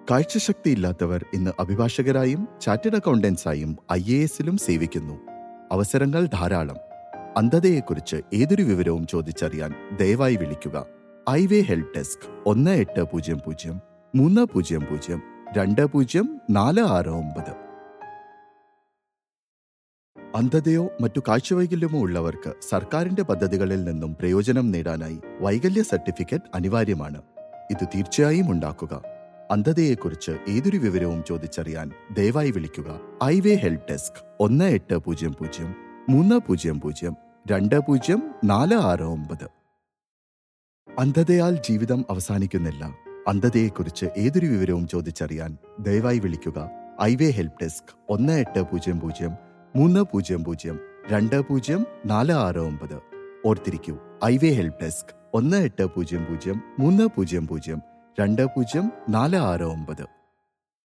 കാഴ്ചശക്തിയില്ലാത്തവർ ഇന്ന് അഭിഭാഷകരായും ചാർട്ടേഡ് അക്കൗണ്ടൻസായും ഐ എ എസിലും സേവിക്കുന്നു അവസരങ്ങൾ ധാരാളം അന്ധതയെക്കുറിച്ച് ഏതൊരു വിവരവും ചോദിച്ചറിയാൻ ദയവായി വിളിക്കുക ഐവേ ഹെൽപ്പ് ഡെസ്ക് ഒന്ന് എട്ട് പൂജ്യം പൂജ്യം മൂന്ന് പൂജ്യം പൂജ്യം രണ്ട് പൂജ്യം നാല് ആറ് ഒമ്പത് അന്ധതയോ മറ്റു കാഴ്ചവൈകല്യമോ ഉള്ളവർക്ക് സർക്കാരിന്റെ പദ്ധതികളിൽ നിന്നും പ്രയോജനം നേടാനായി വൈകല്യ സർട്ടിഫിക്കറ്റ് അനിവാര്യമാണ് ഇത് തീർച്ചയായും ഉണ്ടാക്കുക അന്ധതയെക്കുറിച്ച് ഏതൊരു വിവരവും ചോദിച്ചറിയാൻ ദയവായി വിളിക്കുക ഐവേ ഹെൽപ്പ് ഡെസ്ക് ഒന്ന് എട്ട് പൂജ്യം പൂജ്യം മൂന്ന് പൂജ്യം പൂജ്യം രണ്ട് പൂജ്യം നാല് ആറ് ഒമ്പത് അന്ധതയാൽ ജീവിതം അവസാനിക്കുന്നില്ല അന്ധതയെക്കുറിച്ച് ഏതൊരു വിവരവും ചോദിച്ചറിയാൻ ദയവായി വിളിക്കുക ഐവേ ഹെൽപ്പ് ഡെസ്ക് ഒന്ന് എട്ട് പൂജ്യം പൂജ്യം മൂന്ന് പൂജ്യം പൂജ്യം രണ്ട് പൂജ്യം നാല് ആറ് ഒമ്പത് ഓർത്തിരിക്കൂ ഐവേ ഹെൽപ്പ് ഡെസ്ക് ഒന്ന് എട്ട് പൂജ്യം പൂജ്യം മൂന്ന് പൂജ്യം പൂജ്യം രണ്ട് പൂജ്യം നാല് ആറ് ഒമ്പത്